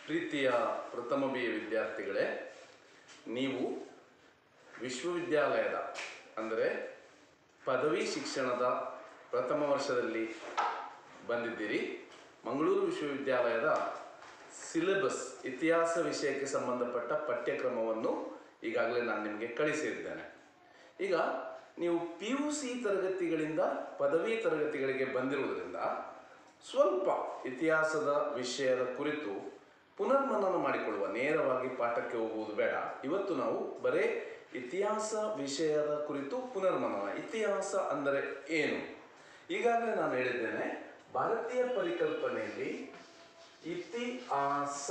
ಪ್ರೀತಿಯ ಪ್ರಥಮ B A ವಿದ್ಯಾರ್ಥಿಗಳೇ ನೀವು ವಿಶ್ವವಿದ್ಯಾಲಯದ ಅಂದರೆ ಪದವಿ ಶಿಕ್ಷಣದ ಪ್ರಥಮ ವರ್ಷದಲ್ಲಿ ಬಂದಿದ್ದೀರಿ ಮಂಗಳೂರು ವಿಶ್ವವಿದ್ಯಾಲಯದ ಸಿಲೆಬಸ್ ಇತಿಹಾಸ ವಿಷಯಕ್ಕೆ ಸಂಬಂಧಪಟ್ಟ ಪಠ್ಯಕ್ರಮವನ್ನು ಈಗಾಗಲೇ ನಾನು ನಿಮಗೆ ಕಳಿಸಿದ್ದೇನೆ ಈಗ ನೀವು ಪಿ ಯು ಸಿ ತರಗತಿಗಳಿಂದ ಪದವಿ ತರಗತಿಗಳಿಗೆ ಬಂದಿರುವುದರಿಂದ ಸ್ವಲ್ಪ ಇತಿಹಾಸದ ವಿಷಯದ ಕುರಿತು ಪುನರ್ಮನನ ಮಾಡಿಕೊಳ್ಳುವ ನೇರವಾಗಿ ಪಾಠಕ್ಕೆ ಹೋಗುವುದು ಬೇಡ ಇವತ್ತು ನಾವು ಬರೇ ಇತಿಹಾಸ ವಿಷಯದ ಕುರಿತು ಪುನರ್ಮನನ ಇತಿಹಾಸ ಅಂದರೆ ಏನು ಈಗಾಗಲೇ ನಾನು ಹೇಳಿದ್ದೇನೆ ಭಾರತೀಯ ಪರಿಕಲ್ಪನೆಯಲ್ಲಿ ಇತಿಹಾಸ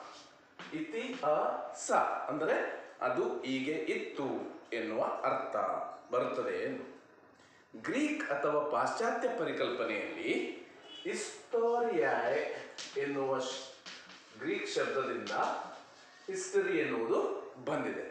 ಇತಿಹಾಸ ಅಂದರೆ ಅದು ಹೀಗೆ ಇತ್ತು ಎನ್ನುವ ಅರ್ಥ ಬರುತ್ತದೆ ಎಂದು ಗ್ರೀಕ್ ಅಥವಾ ಪಾಶ್ಚಾತ್ಯ ಪರಿಕಲ್ಪನೆಯಲ್ಲಿ ಹಿಸ್ಟೋರಿಯಾಯ್ ಎನ್ನುವ ಶ್- ಗ್ರೀಕ್ ಶಬ್ದದಿಂದ ಹಿಸ್ಟರಿ ಎನ್ನುವುದು ಬಂದಿದೆ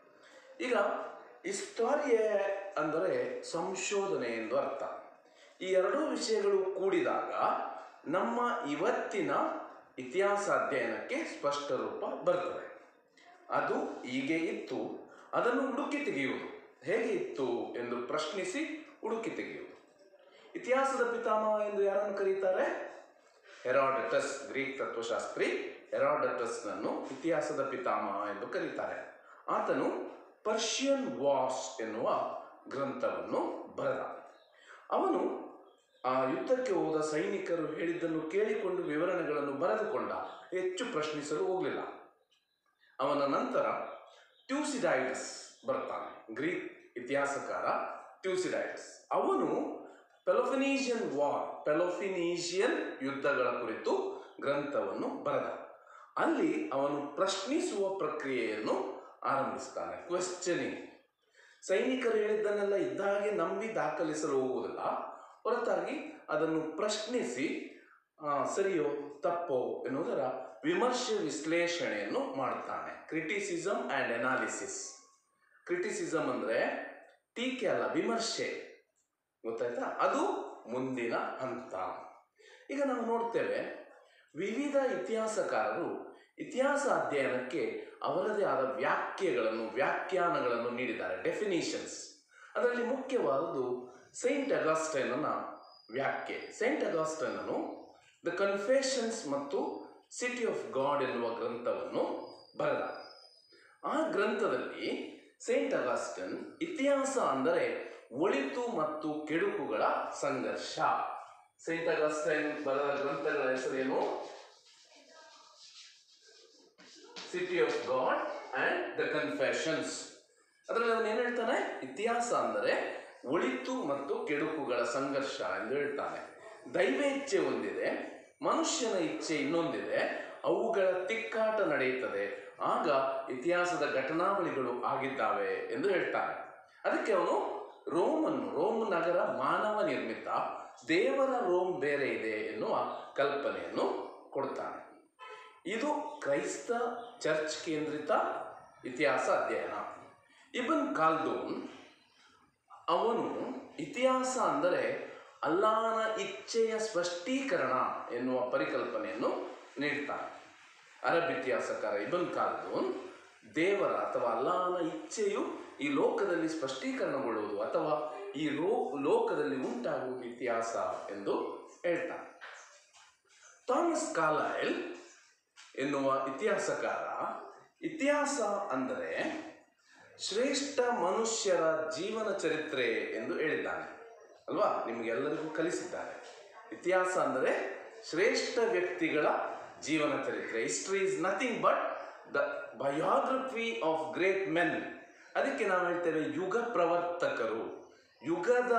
ಈಗ ಹಿಸ್ಟೋರಿಯೆ ಅಂದರೆ ಸಂಶೋಧನೆ ಎಂದು ಅರ್ಥ ಈ ಎರಡೂ ವಿಷಯಗಳು ಕೂಡಿದಾಗ ನಮ್ಮ ಇವತ್ತಿನ ಇತಿಹಾಸ ಅಧ್ಯಯನಕ್ಕೆ ಸ್ಪಷ್ಟ ರೂಪ ಬರ್ತದೆ ಅದು ಹೀಗೆ ಇತ್ತು ಅದನ್ನು ಹುಡುಕಿ ತೆಗೆಯುವುದು ಹೇಗೆ ಇತ್ತು ಎಂದು ಪ್ರಶ್ನಿಸಿ ಹುಡುಕಿ ತೆಗೆಯುವುದು ಇತಿಹಾಸದ ಪಿತಾಮಹ ಎಂದು ಯಾರನ್ನು ಕರೀತಾರೆ ಹೆರಾಡಟಸ್ ಗ್ರೀಕ್ ತತ್ವಶಾಸ್ತ್ರಿ ಹೆರಾಡಟಸ್ನನ್ನು ಇತಿಹಾಸದ ಪಿತಾಮಹ ಎಂದು ಕರೀತಾರೆ ಆತನು ಪರ್ಷಿಯನ್ ವಾರ್ಸ್ ಎನ್ನುವ ಗ್ರಂಥವನ್ನು ಬರೆದ ಅವನು ಆ ಯುದ್ಧಕ್ಕೆ ಹೋದ ಸೈನಿಕರು ಹೇಳಿದ್ದನ್ನು ಕೇಳಿಕೊಂಡು ವಿವರಣೆಗಳನ್ನು ಬರೆದುಕೊಂಡ ಹೆಚ್ಚು ಪ್ರಶ್ನಿಸಲು ಹೋಗಲಿಲ್ಲ ಅವನ ನಂತರ ಟ್ಯೂಸಿಡೈಡಸ್ ಬರ್ತಾನೆ ಗ್ರೀಕ್ ಇತಿಹಾಸಕಾರ ಟ್ಯೂಸಿಡೈಡಸ್ ಅವನು ಪೆಲೋಫಿನೀಷಿಯನ್ ವಾರ್ ಪೆಲೋಫಿನೀಷಿಯನ್ ಯುದ್ಧಗಳ ಕುರಿತು ಗ್ರಂಥವನ್ನು ಬರೆದ ಅಲ್ಲಿ ಅವನು ಪ್ರಶ್ನಿಸುವ ಪ್ರಕ್ರಿಯೆಯನ್ನು ಆರಂಭಿಸ್ತಾನೆ ಕ್ವೆಶ್ಚನಿಂಗ್ ಸೈನಿಕರು ಹೇಳಿದ್ದನ್ನೆಲ್ಲ ಇದ್ದ ಹಾಗೆ ನಂಬಿ ದಾಖಲಿಸಲು ಹೋಗುವುದಿಲ್ಲ ಹೊರತಾಗಿ ಅದನ್ನು ಪ್ರಶ್ನಿಸಿ ಆ, ಸರಿಯೋ ತಪ್ಪೋ ಎನ್ನುವುದರ ವಿಮರ್ಶೆ ವಿಶ್ಲೇಷಣೆಯನ್ನು ಮಾಡ್ತಾನೆ ಕ್ರಿಟಿಸಿಸಮ್ ಆ್ಯಂಡ್ ಎನಾಲಿಸಿಸ್ ಕ್ರಿಟಿಸಿಸಮ್ ಅಂದರೆ ಟೀಕೆ ಅಲ್ಲ ವಿಮರ್ಶೆ ಗೊತ್ತಾಯ್ತಾ ಅದು ಮುಂದಿನ ಹಂತ ಈಗ ನಾವು ನೋಡ್ತೇವೆ ವಿವಿಧ ಇತಿಹಾಸಕಾರರು ಇತಿಹಾಸ ಅಧ್ಯಯನಕ್ಕೆ ಅವರದೇ ಆದ ವ್ಯಾಖ್ಯೆಗಳನ್ನು ವ್ಯಾಖ್ಯಾನಗಳನ್ನು ನೀಡಿದ್ದಾರೆ ಡೆಫಿನಿಷನ್ಸ್ ಅದರಲ್ಲಿ ಮುಖ್ಯವಾದುದು ಸೈಂಟ್ ಅಗಾಸ್ಟೈನನ ವ್ಯಾಖ್ಯೆ ಸೈಂಟ್ ಅಗಾಸ್ಟೈನನು ದ ಕನ್ಫೆಷನ್ಸ್ ಮತ್ತು ಸಿಟಿ ಆಫ್ ಗಾಡ್ ಎನ್ನುವ ಗ್ರಂಥವನ್ನು ಬರೆದ ಆ ಗ್ರಂಥದಲ್ಲಿ ಸೈಂಟ್ ಅಗಾಸ್ಟನ್ ಇತಿಹಾಸ ಅಂದರೆ ಒಳಿತು ಮತ್ತು ಕೆಡುಕುಗಳ ಸಂಘರ್ಷ ಸೈಂಟ್ ಅಗಾಸ್ಟೈನ್ ಬರೆದ ಗ್ರಂಥಗಳ ಹೆಸರೇನು city of God and the confessions ಅದರಲ್ಲಿ ಅವನು ಏನು ಹೇಳ್ತಾನೆ ಇತಿಹಾಸ ಅಂದರೆ ಒಳಿತು ಮತ್ತು ಕೆಡುಕುಗಳ ಸಂಘರ್ಷ ಎಂದು ಹೇಳ್ತಾನೆ ದೈವ ಇಚ್ಛೆ ಒಂದಿದೆ ಮನುಷ್ಯನ ಇಚ್ಛೆ ಇನ್ನೊಂದಿದೆ ಅವುಗಳ ತಿಕ್ಕಾಟ ನಡೆಯುತ್ತದೆ ಆಗ ಇತಿಹಾಸದ ಘಟನಾವಳಿಗಳು ಆಗಿದ್ದಾವೆ ಎಂದು ಹೇಳ್ತಾನೆ ಅದಕ್ಕೆ ಅವನು ರೋಮನ್ನು ರೋಮ್ ನಗರ ಮಾನವ ನಿರ್ಮಿತ ದೇವರ ರೋಮ್ ಬೇರೆ ಇದೆ ಎನ್ನುವ ಕಲ್ಪನೆಯನ್ನು ಕೊಡ್ತಾನೆ ಇದು ಕ್ರೈಸ್ತ ಚರ್ಚ್ ಕೇಂದ್ರಿತ ಇತಿಹಾಸ ಅಧ್ಯಯನ ಇಬನ್ ಖಾಲ್ದೂನ್ ಅವನು ಇತಿಹಾಸ ಅಂದರೆ ಅಲ್ಲಾಹನ ಇಚ್ಛೆಯ ಸ್ಪಷ್ಟೀಕರಣ ಎನ್ನುವ ಪರಿಕಲ್ಪನೆಯನ್ನು ನೀಡ್ತಾನೆ ಅರಬ್ ಇತಿಹಾಸಕಾರ ಇಬನ್ ಖಾಲ್ದೂನ್ ದೇವರ ಅಥವಾ ಅಲ್ಲಾಹನ ಇಚ್ಛೆಯು ಈ ಲೋಕದಲ್ಲಿ ಸ್ಪಷ್ಟೀಕರಣಗೊಳ್ಳುವುದು ಅಥವಾ ಈ ರೋ ಲೋಕದಲ್ಲಿ ಉಂಟಾಗುವುದು ಇತಿಹಾಸ ಎಂದು ಹೇಳ್ತಾನೆ ಥಾಮಸ್ ಕಾಲೈಲ್ ಎನ್ನುವ ಇತಿಹಾಸಕಾರ ಇತಿಹಾಸ ಅಂದರೆ ಶ್ರೇಷ್ಠ ಮನುಷ್ಯರ ಜೀವನ ಚರಿತ್ರೆ ಎಂದು ಹೇಳಿದ್ದಾನೆ ಅಲ್ವಾ ನಿಮಗೆಲ್ಲರಿಗೂ ಕಲಿಸಿದ್ದಾರೆ ಇತಿಹಾಸ ಅಂದರೆ ಶ್ರೇಷ್ಠ ವ್ಯಕ್ತಿಗಳ ಜೀವನ ಚರಿತ್ರೆ history is nothing but the biography of great men ಅದಕ್ಕೆ ನಾವು ಹೇಳ್ತೇವೆ ಯುಗ ಪ್ರವರ್ತಕರು ಯುಗದ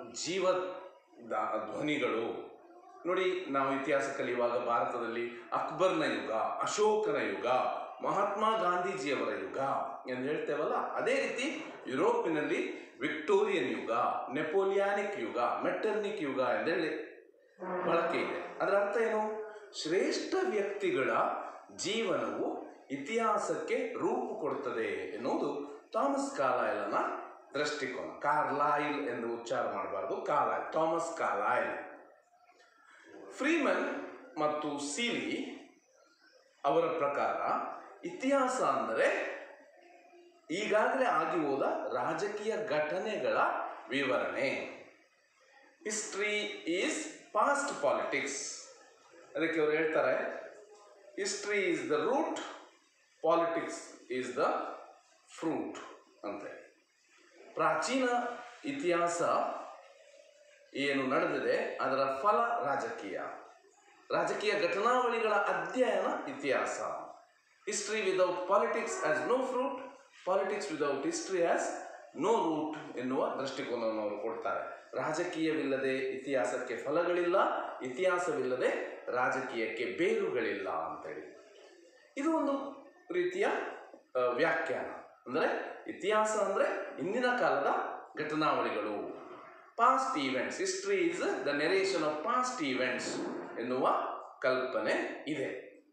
ಜೀವದ ಧ್ವನಿಗಳು ನೋಡಿ ನಾವು ಇತಿಹಾಸ ಕಲಿಯುವಾಗ ಭಾರತದಲ್ಲಿ ಅಕ್ಬರ್ನ ಯುಗ ಅಶೋಕನ ಯುಗ ಮಹಾತ್ಮ ಗಾಂಧೀಜಿಯವರ ಯುಗ ಎಂದು ಹೇಳ್ತೇವಲ್ಲ ಅದೇ ರೀತಿ ಯುರೋಪಿನಲ್ಲಿ ವಿಕ್ಟೋರಿಯನ್ ಯುಗ ನೆಪೋಲಿಯಾನಿಕ್ ಯುಗ ಮೆಟರ್ನಿಕ್ ಯುಗ ಎಂದೇಳಿ ಬಳಕೆ ಇದೆ ಅದರ ಅರ್ಥ ಏನು ಶ್ರೇಷ್ಠ ವ್ಯಕ್ತಿಗಳ ಜೀವನವು ಇತಿಹಾಸಕ್ಕೆ ರೂಪು ಕೊಡುತ್ತದೆ ಎನ್ನುವುದು ಥಾಮಸ್ ಕಾರ್ಲೈಲನ ದೃಷ್ಟಿಕೋನ ಕಾರ್ಲೈಲ್ ಎಂದು ಉಚ್ಚಾರ ಮಾಡಬಾರ್ದು ಕಾರ್ಲೈಲ್ ಥಾಮಸ್ ಕಾರ್ಲೈಲ್ ಫ್ರೀಮನ್ ಮತ್ತು ಸೀಲಿ ಅವರ ಪ್ರಕಾರ ಇತಿಹಾಸ ಅಂದರೆ ಈಗಾಗಲೇ ಆಗಿ ಹೋದ ರಾಜಕೀಯ ಘಟನೆಗಳ ವಿವರಣೆ ಹಿಸ್ಟ್ರಿ ಈಸ್ ಪಾಸ್ಟ್ ಪಾಲಿಟಿಕ್ಸ್ ಅದಕ್ಕೆ ಅವರು ಹೇಳ್ತಾರೆ history is the root politics is the fruit ಅಂತೇಳಿ ಪ್ರಾಚೀನ ಇತಿಹಾಸ ಏನು ನಡೆದಿದೆ ಅದರ ಫಲ ರಾಜಕೀಯ ರಾಜಕೀಯ ಘಟನಾವಳಿಗಳ ಅಧ್ಯಯನ ಇತಿಹಾಸ history without politics has no fruit politics without history has no root ಎನ್ನುವ ದೃಷ್ಟಿಕೋನವನ್ನು ಅವರು ಕೊಡ್ತಾರೆ ರಾಜಕೀಯವಿಲ್ಲದೆ ಇತಿಹಾಸಕ್ಕೆ ಫಲಗಳಿಲ್ಲ ಇತಿಹಾಸವಿಲ್ಲದೆ ರಾಜಕೀಯಕ್ಕೆ ಬೇರುಗಳಿಲ್ಲ ಅಂತೇಳಿ ಇದು ಒಂದು ರೀತಿಯ ಆ, ವ್ಯಾಖ್ಯಾನ ಅಂದರೆ ಇತಿಹಾಸ ಅಂದರೆ ಇಂದಿನ ಕಾಲದ ಘಟನಾವಳಿಗಳು past events history is the narration of past events ಎನ್ನುವ ಕಲ್ಪನೆ ಇದೆ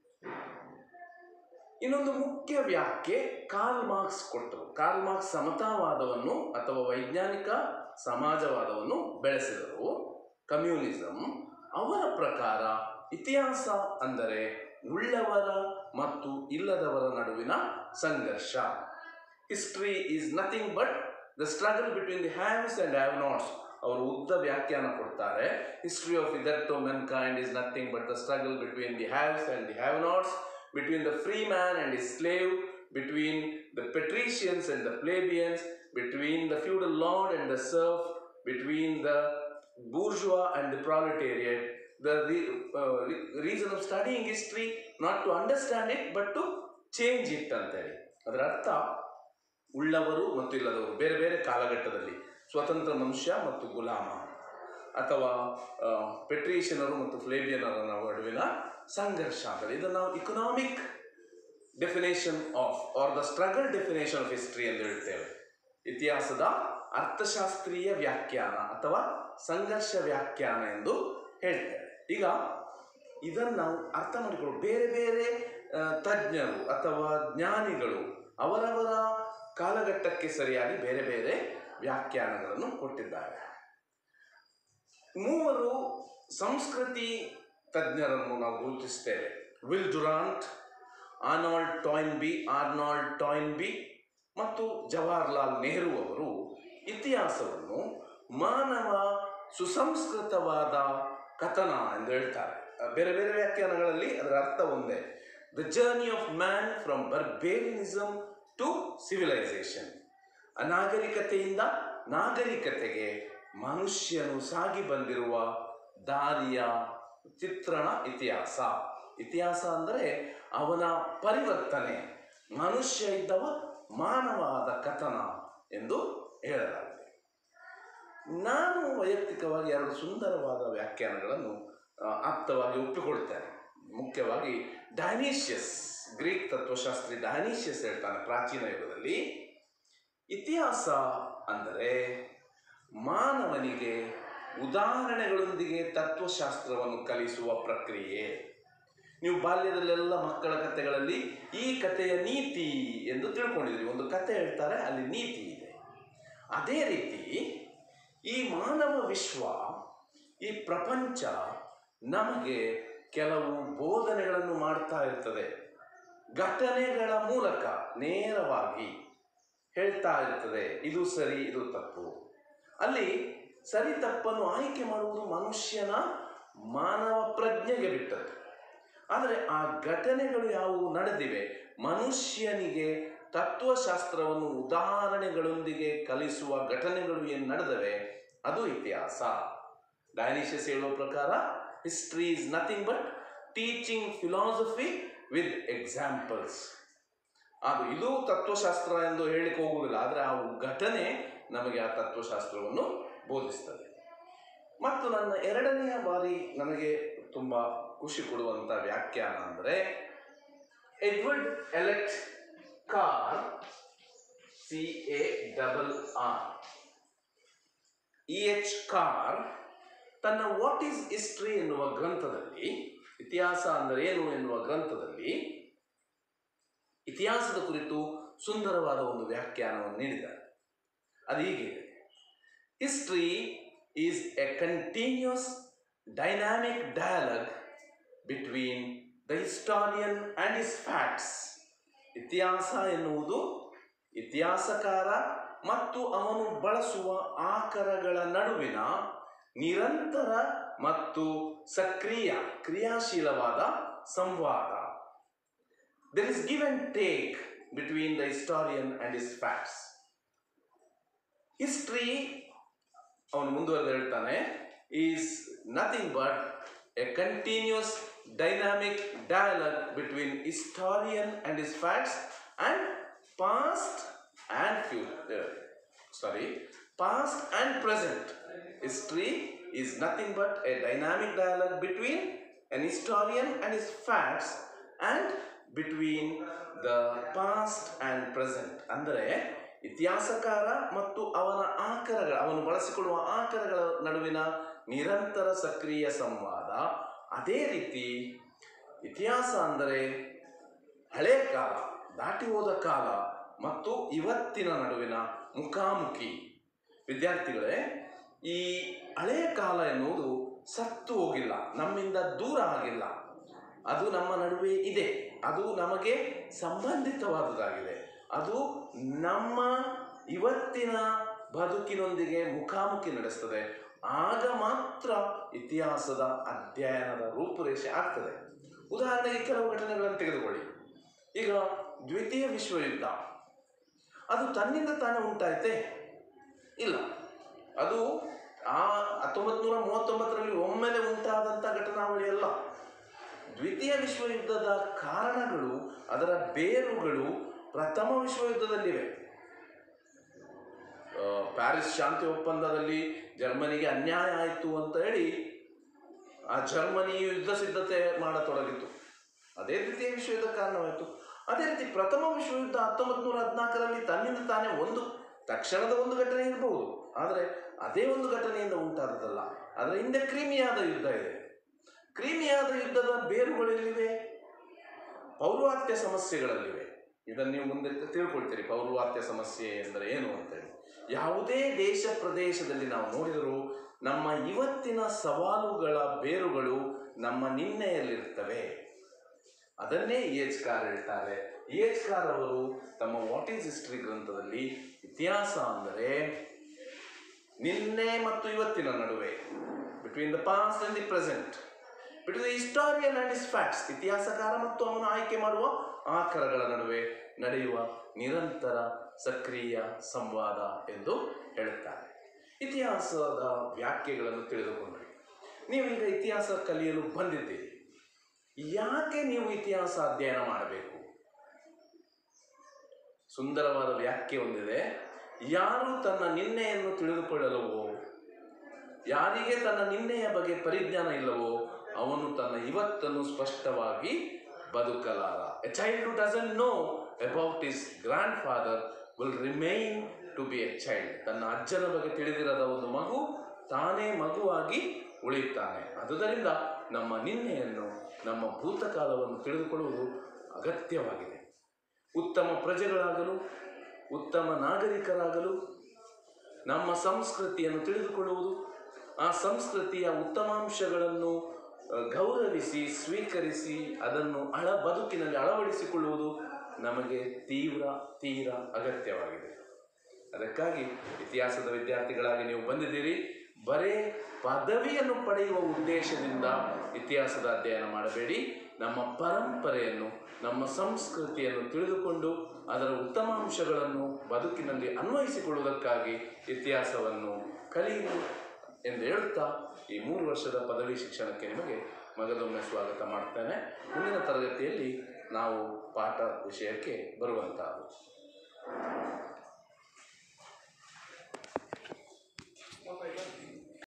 ಇನ್ನೊಂದು ಮುಖ್ಯ ವ್ಯಾಖ್ಯೆ ಕಾರ್ಲ್ ಮಾರ್ಕ್ಸ್ ಕೊಟ್ಟರು ಕಾರ್ಲ್ ಮಾರ್ಕ್ಸ್ ಸಮತಾವಾದವನ್ನು ಅಥವಾ ವೈಜ್ಞಾನಿಕ ಸಮಾಜವಾದವನ್ನು ಬೆಳೆಸಿದರು ಕಮ್ಯುನಿಸಂ ಅವರ ಪ್ರಕಾರ ಇತಿಹಾಸ ಅಂದರೆ ಉಳ್ಳವರ ಮತ್ತು ಇಲ್ಲದವರ ನಡುವಿನ ಸಂಘರ್ಷ history is nothing but the struggle between the haves and have nots ಅವರು ಉದ್ದ ವ್ಯಾಖ್ಯಾನ ಕೊಡ್ತಾರೆ history of hitherto mankind is nothing but the struggle between the haves and the have nots between the free man and his slave, between the patricians and the plebeians, between the feudal lord and the serf, between the bourgeois and the proletariat. The re- uh, re- reason of studying history not to understand it but to change it ಅಂತೇಳಿ ಅದರ ಅರ್ಥ ಉಳ್ಳವರು ಮತ್ತು ಇಲ್ಲದವರು ಬೇರೆ ಬೇರೆ ಕಾಲಘಟ್ಟದಲ್ಲಿ ಸ್ವತಂತ್ರ ಮನುಷ್ಯ ಮತ್ತು ಗುಲಾಮ ಅಥವಾ ಪೆಟ್ರೀಷನರು ಮತ್ತು ಫ್ಲೇಬಿಯನರ ನಡುವಿನ ಸಂಘರ್ಷ ಅಂತೇಳಿ ಇದನ್ನು ನಾವು economic definition of or the struggle definition of history ಎಂದು ಹೇಳ್ತೇವೆ ಇತಿಹಾಸದ ಅರ್ಥಶಾಸ್ತ್ರೀಯ ವ್ಯಾಖ್ಯಾನ ಅಥವಾ ಸಂಘರ್ಷ ವ್ಯಾಖ್ಯಾನ ಎಂದು ಹೇಳ್ತೇವೆ ಈಗ ಇದನ್ನು ನಾವು ಅರ್ಥ ಮಾಡಿಕೊಳ್ಳು ಬೇರೆ ಬೇರೆ ಆ, ತಜ್ಞರು ಅಥವಾ ಜ್ಞಾನಿಗಳು ಅವರವರ ಕಾಲಘಟ್ಟಕ್ಕೆ ಸರಿಯಾಗಿ ಬೇರೆ ಬೇರೆ ವ್ಯಾಖ್ಯಾನಗಳನ್ನು ಕೊಟ್ಟಿದ್ದಾರೆ ಮೂವರು ಸಂಸ್ಕೃತಿ ತಜ್ಞರನ್ನು ನಾವು ಗುರುತಿಸ್ತೇವೆ Will Durant Arnold Toynbee Arnold Toynbee ಮತ್ತು ಜವಾಹರ್ಲಾಲ್ ನೆಹರು ಅವರು ಇತಿಹಾಸವನ್ನು ಮಾನವ ಸುಸಂಸ್ಕೃತವಾದ ಕಥನ ಎಂದು ಹೇಳ್ತಾರೆ ಅಹ್ ಬೇರೆ ಬೇರೆ ವ್ಯಾಖ್ಯಾನಗಳಲ್ಲಿ ಅದರ ಅರ್ಥ ಒಂದೇ the journey of man from barbarianism to civilisation ಅನಾಗರಿಕತೆಯಿಂದ ನಾಗರಿಕತೆಗೆ ಮನುಷ್ಯನು ಸಾಗಿ ಬಂದಿರುವ ದಾರಿಯ ಚಿತ್ರಣ ಇತಿಹಾಸ ಇತಿಹಾಸ ಅಂದರೆ ಅವನ ಪರಿವರ್ತನೆ ಮನುಷ್ಯ ಇದ್ದವ ಮಾನವಾದ ಕಥನ ಎಂದು ಹೇಳಲಾಗಿದೆ ನಾನು ವೈಯಕ್ತಿಕವಾಗಿ ಎರಡು ಸುಂದರವಾದ ವ್ಯಾಖ್ಯಾನಗಳನ್ನು ಆ, ಆಪ್ತವಾಗಿ ಒಪ್ಪಿಕೊಳ್ತೇನೆ ಮುಖ್ಯವಾಗಿ ಡೈನೀಷಿಯಸ್ ಗ್ರೀಕ್ ತತ್ವಶಾಸ್ತ್ರಿ ಡೈನೀಷಿಯಸ್ ಹೇಳ್ತಾನೆ ಪ್ರಾಚೀನ ಯುಗದಲ್ಲಿ ಇತಿಹಾಸ ಅಂದರೆ ಮಾನವನಿಗೆ ಉದಾಹರಣೆಗಳೊಂದಿಗೆ ತತ್ವಶಾಸ್ತ್ರವನ್ನು ಕಲಿಸುವ ಪ್ರಕ್ರಿಯೆ ನೀವು ಬಾಲ್ಯದಲ್ಲೆಲ್ಲ ಮಕ್ಕಳ ಕಥೆಗಳಲ್ಲಿ ಈ ಕಥೆಯ ನೀತಿ ಎಂದು ತಿಳ್ಕೊಂಡಿದ್ರಿ ಒಂದು ಕತೆ ಹೇಳ್ತಾರೆ ಅಲ್ಲಿ ನೀತಿ ಇದೆ ಅದೇ ರೀತಿ ಈ ಮಾನವ ವಿಶ್ವ ಈ ಪ್ರಪಂಚ ನಮಗೆ ಕೆಲವು ಬೋಧನೆಗಳನ್ನು ಮಾಡ್ತಾ ಇರ್ತದೆ ಘಟನೆಗಳ ಮೂಲಕ ನೇರವಾಗಿ ಹೇಳ್ತಾ ಇರ್ತದೆ ಇದು ಸರಿ ಇದು ತಪ್ಪು ಅಲ್ಲಿ ಸರಿ ತಪ್ಪನ್ನು ಆಯ್ಕೆ ಮಾಡುವುದು ಮನುಷ್ಯನ ಮಾನವ ಪ್ರಜ್ಞೆಗೆ ಬಿಟ್ಟದ್ದು ಆದರೆ ಆ ಘಟನೆಗಳು ಯಾವುವು ನಡೆದಿವೆ ಮನುಷ್ಯನಿಗೆ ತತ್ವಶಾಸ್ತ್ರವನ್ನು ಉದಾಹರಣೆಗಳೊಂದಿಗೆ ಕಲಿಸುವ ಘಟನೆಗಳು ಏನು ನಡೆದವೆ ಅದು ಇತಿಹಾಸ ಡೈನಿಷಸ್ ಹೇಳುವ ಪ್ರಕಾರ history is nothing but teaching philosophy with examples ಅದು ಇದು ತತ್ವಶಾಸ್ತ್ರ ಎಂದು ಹೇಳಿಕ್ಕೆ ಹೋಗುವುದಿಲ್ಲ ಆದರೆ ಆ ಘಟನೆ ನಮಗೆ ಆ ತತ್ವಶಾಸ್ತ್ರವನ್ನು ಬೋಧಿಸ್ತದೆ ಮತ್ತು ನನ್ನ ಎರಡನೆಯ ಬಾರಿ ನನಗೆ ತುಂಬ ಖುಷಿ ಕೊಡುವಂಥ ವ್ಯಾಖ್ಯಾನ ಅಂದರೆ Edward Hallett Carr C A double R E H Carr ತನ್ನ ವಾಟ್ ಈಸ್ ಹಿಸ್ಟ್ರಿ ಎನ್ನುವ ಗ್ರಂಥದಲ್ಲಿ ಇತಿಹಾಸ ಅಂದರೆ ಏನು ಎನ್ನುವ ಗ್ರಂಥದಲ್ಲಿ ಇತಿಹಾಸದ ಕುರಿತು ಸುಂದರವಾದ ಒಂದು ವ್ಯಾಖ್ಯಾನವನ್ನು ನೀಡಿದ್ದಾರೆ ಅದು ಹೀಗಿದೆ history is a continuous dynamic dialogue between the historian and his facts ಇತಿಹಾಸ ಎನ್ನುವುದು ಇತಿಹಾಸಕಾರ ಮತ್ತು ಅವನು ಬಳಸುವ ಆಕರಗಳ ನಡುವಿನ ನಿರಂತರ ಮತ್ತು ಸಕ್ರಿಯ ಕ್ರಿಯಾಶೀಲವಾದ ಸಂವಾದ there is give and take between the historian and his facts history ಅವನು ಮುಂದುವರೆದು ಹೇಳ್ತಾನೆ is nothing but a continuous dynamic dialogue between historian and his facts and past and future sorry past and present history is nothing but a dynamic dialogue between an historian and his facts and between the past and present ಅಂದರೆ ಇತಿಹಾಸಕಾರ ಮತ್ತು ಅವನ ಆಕರಗಳ ಅವನು ಬಳಸಿಕೊಳ್ಳುವ ಆಕರಗಳ ನಡುವಿನ ನಿರಂತರ ಸಕ್ರಿಯ ಸಂವಾದ ಅದೇ ರೀತಿ ಇತಿಹಾಸ ಅಂದರೆ ಹಳೆ ಕಾಲ ದಾಟಿ ಹೋದ ಕಾಲ ಮತ್ತು ಇವತ್ತಿನ ನಡುವಿನ ಮುಖಾಮುಖಿ ವಿದ್ಯಾರ್ಥಿಗಳೇ ಈ ಹಳೆಯ ಕಾಲ ಎನ್ನುವುದು ಸತ್ತು ಹೋಗಿಲ್ಲ ನಮ್ಮಿಂದ ದೂರ ಆಗಿಲ್ಲ ಅದು ನಮ್ಮ ನಡುವೆ ಇದೆ ಅದು ನಮಗೆ ಸಂಬಂಧಿತವಾದುದಾಗಿದೆ ಅದು ನಮ್ಮ ಇವತ್ತಿನ ಬದುಕಿನೊಂದಿಗೆ ಮುಖಾಮುಖಿ ನಡೆಸ್ತದೆ ಆಗ ಮಾತ್ರ ಇತಿಹಾಸದ ಅಧ್ಯಯನದ ರೂಪುರೇಷೆ ಆಗ್ತದೆ ಉದಾಹರಣೆಗೆ ಕೆಲವು ಘಟನೆಗಳನ್ನು ತೆಗೆದುಕೊಳ್ಳಿ ಈಗ ದ್ವಿತೀಯ ವಿಶ್ವಯುದ್ಧ ಅದು ತನ್ನಿಂದ ತಾನೇ ಉಂಟಾಯ್ತೆ ಇಲ್ಲ ಅದು ಆ ಹತ್ತೊಂಬತ್ತು ನೂರ ಮೂವತ್ತೊಂಬತ್ತರಲ್ಲಿ ಒಮ್ಮೆಲೆ ಉಂಟಾದಂಥ ಘಟನಾವಳಿ ಅಲ್ಲ ದ್ವಿತೀಯ ವಿಶ್ವಯುದ್ಧದ ಕಾರಣಗಳು ಅದರ ಬೇರುಗಳು ಪ್ರಥಮ ವಿಶ್ವಯುದ್ಧದಲ್ಲಿವೆ ಆ, ಪ್ಯಾರಿಸ್ ಶಾಂತಿ ಒಪ್ಪಂದದಲ್ಲಿ ಜರ್ಮನಿಗೆ ಅನ್ಯಾಯ ಆಯಿತು ಅಂತ ಹೇಳಿ ಆ ಜರ್ಮನಿ ಯುದ್ಧ ಸಿದ್ಧತೆ ಮಾಡತೊಡಗಿತು ಅದೇ ದ್ವಿತೀಯ ವಿಶ್ವಯುದ್ಧ ಕಾರಣವಾಯಿತು ಅದೇ ರೀತಿ ಪ್ರಥಮ ವಿಶ್ವಯುದ್ಧ ಹತ್ತೊಂಬತ್ತು ನೂರ ಹದಿನಾಲ್ಕರಲ್ಲಿ ತನ್ನಿಂದ ತಾನೇ ಒಂದು ತಕ್ಷಣದ ಒಂದು ಘಟನೆ ಇರಬಹುದು ಆದರೆ ಅದೇ ಒಂದು ಘಟನೆಯಿಂದ ಉಂಟಾದದಲ್ಲ ಅದರ ಹಿಂದೆ ಕ್ರಿಮಿಯಾದ ಯುದ್ಧ ಇದೆ ಕ್ರಿಮಿಯಾದ ಯುದ್ಧದ ಬೇರುಗಳೆಲ್ಲಿವೆ ಪೌರ್ವಾತ್ಯ ಸಮಸ್ಯೆಗಳಲ್ಲಿವೆ ಇದನ್ನು ನೀವು ಮುಂದೆ ತಿಳ್ಕೊಳ್ತೀರಿ ಪೌರ್ವಾತ್ಯ ಸಮಸ್ಯೆ ಎಂದರೆ ಏನು ಅಂತೇಳಿ ಯಾವುದೇ ದೇಶ ಪ್ರದೇಶದಲ್ಲಿ ನಾವು ನೋಡಿದರೂ ನಮ್ಮ ಇವತ್ತಿನ ಸವಾಲುಗಳ ಬೇರುಗಳು ನಮ್ಮ ನಿನ್ನೆಯಲ್ಲಿರ್ತವೆ ಅದನ್ನೇ ಏಜ್ಕಾರ್ ಹೇಳ್ತಾರೆ ಏಜ್ಕಾರ್ ಅವರು ತಮ್ಮ ವಾಟ್ ಈಸ್ ಹಿಸ್ಟ್ರಿ ಗ್ರಂಥದಲ್ಲಿ ಇತಿಹಾಸ ಅಂದರೆ ನಿನ್ನೆ ಮತ್ತು ಇವತ್ತಿನ ನಡುವೆ between the past and the present between the historian and his facts ಇತಿಹಾಸಕಾರ ಮತ್ತು ಅವನು ಆಯ್ಕೆ ಮಾಡುವ ಆಕರಗಳ ನಡುವೆ ನಡೆಯುವ ನಿರಂತರ ಸಕ್ರಿಯ ಸಂವಾದ ಎಂದು ಹೇಳುತ್ತಾರೆ ಇತಿಹಾಸದ ವ್ಯಾಖ್ಯೆಗಳನ್ನು ತಿಳಿದುಕೊಂಡ್ರಿ ನೀವೀಗ ಇತಿಹಾಸ ಕಲಿಯಲು ಬಂದಿದ್ದೀರಿ ಯಾಕೆ ನೀವು ಇತಿಹಾಸ ಅಧ್ಯಯನ ಮಾಡಬೇಕು ಸುಂದರವಾದ ವ್ಯಾಖ್ಯೆ ಹೊಂದಿದೆ ಯಾರು ತನ್ನ ನಿನ್ನೆಯನ್ನು ತಿಳಿದುಕೊಳ್ಳಲವೋ ಯಾರಿಗೆ ತನ್ನ ನಿನ್ನೆಯ ಬಗ್ಗೆ ಪರಿಜ್ಞಾನ ಇಲ್ಲವೋ ಅವನು ತನ್ನ ಇವತ್ತನ್ನು ಸ್ಪಷ್ಟವಾಗಿ ಬದುಕಲಾರ a child who doesn't know about his grandfather will remain to be a child ತನ್ನ ಅಜ್ಜನ ಬಗ್ಗೆ ತಿಳಿದಿರದ ಒಂದು ಮಗು ತಾನೇ ಮಗುವಾಗಿ ಉಳಿಯುತ್ತಾನೆ ಆದುದರಿಂದ ನಮ್ಮ ನಿನ್ನೆಯನ್ನು ನಮ್ಮ ಭೂತಕಾಲವನ್ನು ತಿಳಿದುಕೊಳ್ಳುವುದು ಅಗತ್ಯವಾಗಿದೆ ಉತ್ತಮ ಪ್ರಜೆಗಳಾಗಲು ಉತ್ತಮ ನಾಗರಿಕರಾಗಲು ನಮ್ಮ ಸಂಸ್ಕೃತಿಯನ್ನು ತಿಳಿದುಕೊಳ್ಳುವುದು ಆ ಸಂಸ್ಕೃತಿಯ ಉತ್ತಮಾಂಶಗಳನ್ನು ಅ, ಗೌರವಿಸಿ ಸ್ವೀಕರಿಸಿ ಅದನ್ನು ಅಳ ಬದುಕಿನಲ್ಲಿ ಅಳವಡಿಸಿಕೊಳ್ಳುವುದು ನಮಗೆ ತೀವ್ರ ತೀರ ಅಗತ್ಯವಾಗಿದೆ ಅದಕ್ಕಾಗಿ ಇತಿಹಾಸದ ವಿದ್ಯಾರ್ಥಿಗಳಾಗಿ ನೀವು ಬಂದಿದ್ದೀರಿ ಬರೇ ಪದವಿಯನ್ನು ಪಡೆಯುವ ಉದ್ದೇಶದಿಂದ ಇತಿಹಾಸದ ಅಧ್ಯಯನ ಮಾಡಬೇಡಿ ನಮ್ಮ ಪರಂಪರೆಯನ್ನು ನಮ್ಮ ಸಂಸ್ಕೃತಿಯನ್ನು ತಿಳಿದುಕೊಂಡು ಅದರ ಉತ್ತಮಾಂಶಗಳನ್ನು ಬದುಕಿನಲ್ಲಿ ಅನ್ವಯಿಸಿಕೊಳ್ಳುವುದಕ್ಕಾಗಿ ಇತಿಹಾಸವನ್ನು ಕಲಿಯಿರಿ ಎಂದು ಹೇಳುತ್ತಾ ಈ ಮೂರು ವರ್ಷದ ಪದವಿ ಶಿಕ್ಷಣಕ್ಕೆ ನಿಮಗೆ ಮಗದೊಮ್ಮೆ ಸ್ವಾಗತ ಮಾಡ್ತೇನೆ ಮುಂದಿನ ತರಗತಿಯಲ್ಲಿ ನಾವು ಪಾಠ ವಿಷಯಕ್ಕೆ ಬರುವಂತಹದ್ದು